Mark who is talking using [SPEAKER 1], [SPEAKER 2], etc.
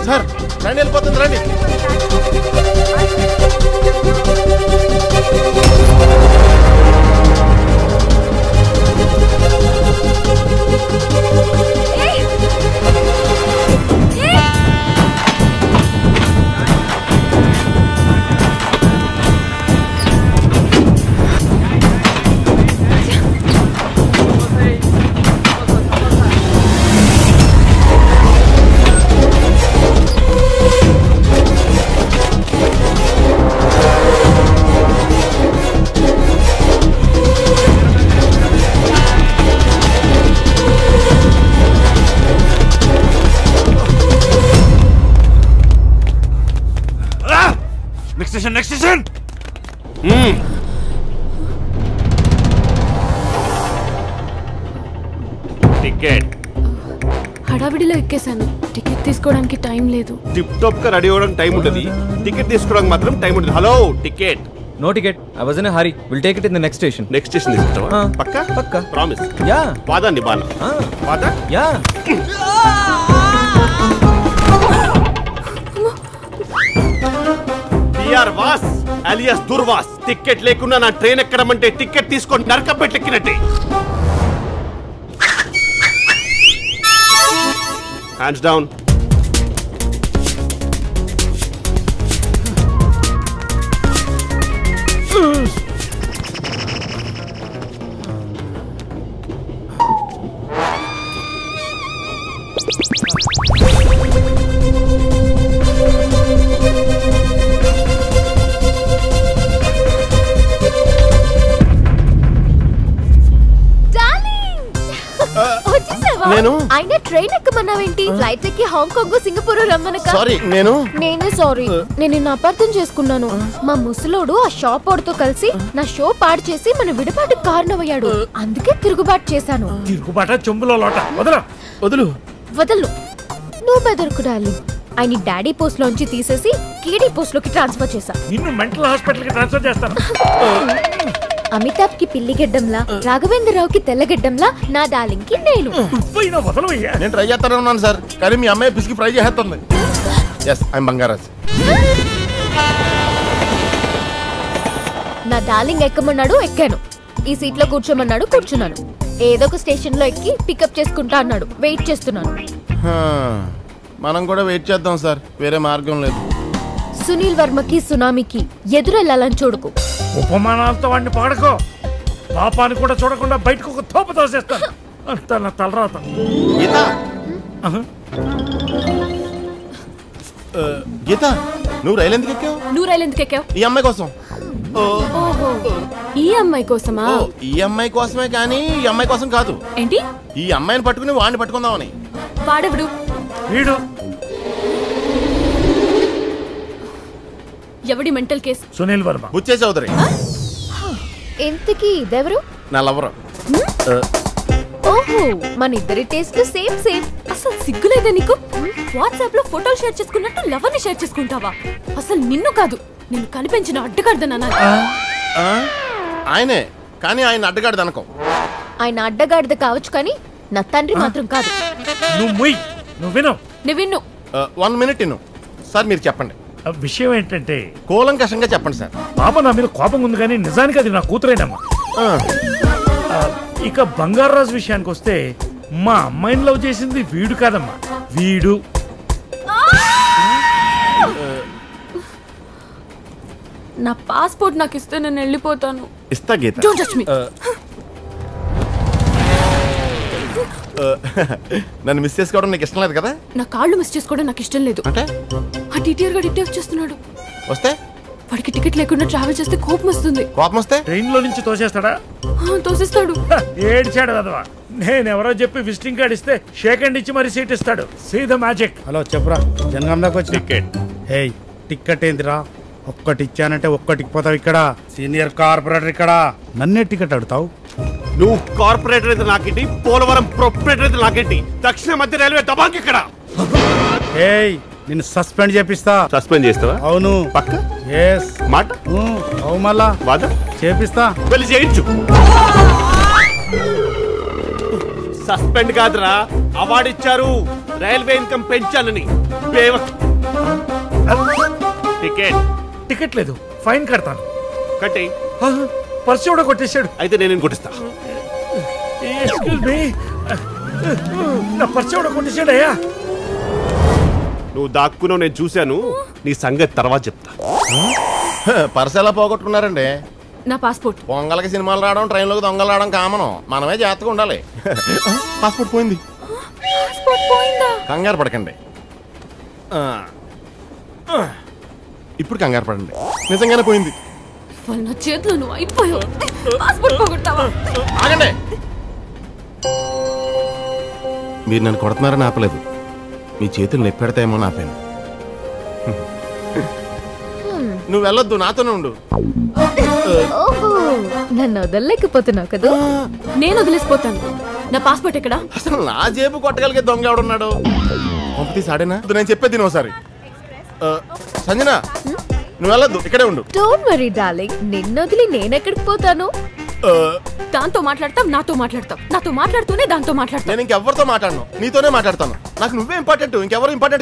[SPEAKER 1] Sir train వెళ్ళిపోతుంది రండి
[SPEAKER 2] next station next station ticket
[SPEAKER 3] హడావిడిలో ఎక్కేశాను టికెట్ తీసుకోవడానికి టైం లేదు
[SPEAKER 2] టిప్ టాప్ గా రెడీ అవ్వడానికి టైం ఉంటుంది టికెట్ తీసుకోవడానికి మాత్రం టైం ఉంటుంది hello ticket
[SPEAKER 4] no ticket I was in hurry will take it in the next station
[SPEAKER 2] next station తీసుకుంటావా
[SPEAKER 4] ఆ.
[SPEAKER 2] పక్క
[SPEAKER 4] పక్కా.
[SPEAKER 2] ప్రామిస్
[SPEAKER 4] యా
[SPEAKER 2] వాదా నిబాన వాదా
[SPEAKER 4] యా
[SPEAKER 2] BR Vaas alias Durvas ticket లేకుండా నా ట్రైన్ ఎక్కడమంటే టికెట్ తీసుకొని నరకం పెట్టెక్కినట్టే హ్యాండ్స్ డౌన్
[SPEAKER 3] వచ్చేసావా
[SPEAKER 1] నేను-
[SPEAKER 3] ఆయన ట్రైన్ ఎక్కమన్నావేంటి ఫ్లైట్ ఎక్కి హాంకాంగ్ సింగపూర్ రమ్మనక
[SPEAKER 1] సారీ నేను
[SPEAKER 3] నేనే సారీ నేను నిన్ను అపార్థం చేసుకున్నాను మా ముసలోడు ఆ షాప్ వాడితో కలిసి నా షో పాడు చేసి మన విడబాటుకు కారణమయ్యాడు అందుకే తిరుగుబాటు చేశాను
[SPEAKER 5] తిరుగుబాట చెంబులో లోట వదల
[SPEAKER 1] వదులు
[SPEAKER 3] వదలు నువ్వు బెదరుకుడాలి ఆయన డాడీ పోస్ట్ లోంచి తీసేసి కేడీ పోస్ట్ లోకి ట్రాన్స్ఫర్ చేశా
[SPEAKER 5] నిన్ను మెంటల్ హాస్పిటల్ కి ట్రాన్స్ఫర్ చేస్తాను
[SPEAKER 3] అమితాబ్ కి పిల్లి గెడ్డంలా రాఘవేంద్రరావుకి తెల్లగెడ్డంలా నా డార్లింగ్ కి నేను
[SPEAKER 5] నువ్వైనా వదలవయ్యా
[SPEAKER 1] నేను ట్రై చేస్తానే ఉన్నాను సార్ కానీ మీ అమ్మాయి పిసికి ఫ్రై చేస్తుంది ఎస్ ఐఎమ్ బంగారాజ్
[SPEAKER 3] నా డార్లింగ్ ఎక్కమన్నాడు ఎక్కాను ఈ సీట్ లో కూర్చోమన్నాడు కూర్చున్నాను ఏదో ఒక స్టేషన్ లో ఎక్కి పికప్ చేసుకుంటా అన్నాడు వెయిట్ చేస్తున్నాను
[SPEAKER 1] హా, మనం కూడా వెయిట్ చేద్దాం సార్ వేరే మార్గం లేదు
[SPEAKER 3] సునీల్ వర్మకి సునామీకి ఎదురెళ్ళాలని చూడకు
[SPEAKER 5] ఉపమానాలతో వాడిని పాడుకో పాపాన్ని కూడా చూడకుండా బయటకు ఒక తోప తోసేస్తాను అంత నా తలరాత
[SPEAKER 1] గీత
[SPEAKER 5] ఆహా.
[SPEAKER 1] ఆ, గీత నువ్వు రైలు ఎందుకు ఎక్కావు
[SPEAKER 3] నువ్వు రైలు ఎందుకు ఎక్కావు
[SPEAKER 1] ఈ అమ్మాయి కోసం ఓ,
[SPEAKER 3] ఓహో ఈ అమ్మాయి కోసమా
[SPEAKER 1] ఓ, ఈ అమ్మాయి కోసమే కానీ ఈ అమ్మాయి కోసం కాదు
[SPEAKER 3] ఏంటి
[SPEAKER 1] ఈ అమ్మాయిని పట్టుకుని వాడిని పట్టుకుందామని
[SPEAKER 3] వాడెవడు
[SPEAKER 5] వీడు
[SPEAKER 3] ఎవడి మెంటల్ కేసు
[SPEAKER 5] సునీల్ వర్మ
[SPEAKER 1] బుచ్చే చౌదరి
[SPEAKER 3] ఎంతకి ఇదెవరు
[SPEAKER 1] నా లవర్
[SPEAKER 3] ఓహో మన ఇద్దరి టేస్ట్ సేమ్ సేమ్ అసలు సిగ్గులేదా నీకు వాట్సాప్ లో ఫోటోలు షేర్ చేసుకున్నట్టు లవర్ ని షేర్ చేసుకుంటావా అసలు నిన్ను కాదు నిన్ను కనిపించిన అడ్డగాడిదన్నా
[SPEAKER 1] ఆయనే కానీ ఆయన అడ్డగాడు అనుకో
[SPEAKER 3] ఆయన అడ్డగాడిద కావచ్చు కానీ నా తండ్రి మాత్రం కాదు
[SPEAKER 5] నువ్వు ముయ్ నువ్వు విను
[SPEAKER 3] నువ్వు విన్ను
[SPEAKER 1] వన్ మినిట్ ఇన్ను సార్ మీరు చెప్పండి
[SPEAKER 5] ఆ విషయం ఏంటంటే
[SPEAKER 1] కూలంకషంగా చెప్పండి సార్
[SPEAKER 5] పాప నా మీద కోపం ఉంది కానీ నిజానికి అది నా కూతురేనమ్మా
[SPEAKER 1] ఆ,
[SPEAKER 5] ఆ, ఇక బంగారాజు విషయానికి వస్తే మా అమ్మాయిని లవ్ చేసింది వీడు కాదమ్మా వీడు
[SPEAKER 3] నా పాస్పోర్ట్ నాకు ఇస్తే నేను వెళ్ళిపోతాను
[SPEAKER 1] ఇస్తా గీత
[SPEAKER 3] డోంట్ టచ్ మీ
[SPEAKER 1] ఆ, ఆ, నన్ను మిస్ చేసుకోవడం నీకు ఇష్టం లేదు కదా
[SPEAKER 3] నా కాళ్ళు మిస్ చేసుకోవడం నాకు ఇష్టం లేదు
[SPEAKER 1] అంటే
[SPEAKER 3] ఆ టీటీఆర్ గా డిటెక్ట్ చేస్తున్నాడు
[SPEAKER 1] వస్తే
[SPEAKER 3] వాడికి టికెట్ లేకుండా ట్రావెల్ చేస్తే కోపం వస్తుంది
[SPEAKER 1] కోపం వస్తే
[SPEAKER 5] ట్రైన్ లో నుంచి తోసేస్తాడా
[SPEAKER 3] ఆ, తోసిస్తాడు
[SPEAKER 5] హ, ఏడ్చాడు కదవా నేనెవరో చెప్పి విజిటింగ్ కార్డ్ ఇస్తే షేక్ హ్యాండ్ ఇచ్చి మరి సీట్ ఇస్తాడు సీ ద మ్యాజిక్
[SPEAKER 6] హలో చెప్పురా జనగాం దాకా వచ్చి
[SPEAKER 2] టికెట్
[SPEAKER 6] హే టికెట్ ఏందిరా ఒక్కటి ఇచ్చానంటే ఒక్కటికి పోతావు ఇక్కడ సీనియర్ కార్పొరేటర్ ఇక్కడ నన్నే టికెట్ అడుగుతావు
[SPEAKER 2] నువ్వు కార్పొరేటర్ అయితే నాకేంటి పోలవరం ప్రొపరేటర్ అయితే నాకేంటి దక్షిణ మధ్య రైల్వే దబాకి ఇక్కడ
[SPEAKER 6] ఏయ్ నిన్ను సస్పెండ్ చేపిస్తా
[SPEAKER 2] సస్పెండ్ చేస్తావా
[SPEAKER 6] అవును
[SPEAKER 2] పక్క
[SPEAKER 6] ఎస్
[SPEAKER 2] మాట
[SPEAKER 6] అవు మళ్ళా
[SPEAKER 2] వాదా
[SPEAKER 6] చేపిస్తా
[SPEAKER 2] వెళ్ళి చేయించు సస్పెండ్ కాదురా అవార్డు ఇచ్చారు రైల్వే ఇన్కమ్ పెంచాలని బేవక్ టికెట్
[SPEAKER 5] టికెట్ లేదు ఫైన్ కడతాను
[SPEAKER 2] కట్టి
[SPEAKER 5] ఆ, పర్సు కూడా కొట్టేశాడు
[SPEAKER 2] అయితే నేను నిన్ను కొట్టిస్తా
[SPEAKER 5] ఎక్స్క్యూజ్ మీ నా పర్సు కూడా కొట్టేశాడు అయ్యా
[SPEAKER 2] నువ్వు దాక్కునో నేను చూశాను నీ సంగతి తర్వాత చెప్తా
[SPEAKER 1] పర్స్ ఎలా పోగొట్టుకున్నారండి
[SPEAKER 3] నా పాస్పోర్ట్
[SPEAKER 1] పొంగల్కి సినిమాలు రావడం ట్రైన్లోకి దొంగలు రావడం కామను మనమే జాగ్రత్తగా ఉండాలి పాస్పోర్ట్ పోయింది
[SPEAKER 3] పాస్పోర్ట్ పోయిందా
[SPEAKER 1] కంగారు పడకండి ఆ. ఆ. ఇప్పుడు కంగారు పడండి నిజంగానే పోయింది
[SPEAKER 3] వాళ్ళ నా చేతిలో నువ్వు అయిపోయావు పాస్పోర్ట్ పోగొట్టావా
[SPEAKER 1] ఆగండి మీరు నన్ను కొడుతున్నారని ఆపలేదు మీ చేతులు నొప్పెడతాయేమో అని ఆపాను నువ్వు వెళ్ళొద్దు నాతోనే ఉండు
[SPEAKER 3] ఓహో నన్ను వదలలేకపోతున్నావు కదా నేను వదిలేసిపోతాను నా పాస్పోర్ట్ ఎక్కడా
[SPEAKER 1] అసలు నా జేబు కొట్టగలిగే దొంగ ఎవడున్నాడు పంపితీ సాడేనా వద్దు, నేను చెప్పేది తిని ఒకసారి ఆ, సంజన నువ్వు వెళ్ళొద్దు ఇక్కడే ఉండు
[SPEAKER 3] డోంట్ వరీ డార్లింగ్ నిన్ను వదిలి నేను ఎక్కడికి పోతాను
[SPEAKER 1] ఆ,
[SPEAKER 3] దాంతో మాట్లాడతాం నాతో మాట్లాడతాం నాతో మాట్లాడుతూనే దాంతో మాట్లాడతాం
[SPEAKER 1] నేను ఇంకెవరితో మాట్లాడను నీతోనే మాట్లాడతాను నాకు నువ్వే ఇంపార్టెంట్ ఇంకెవరు ఇంపార్టెంట్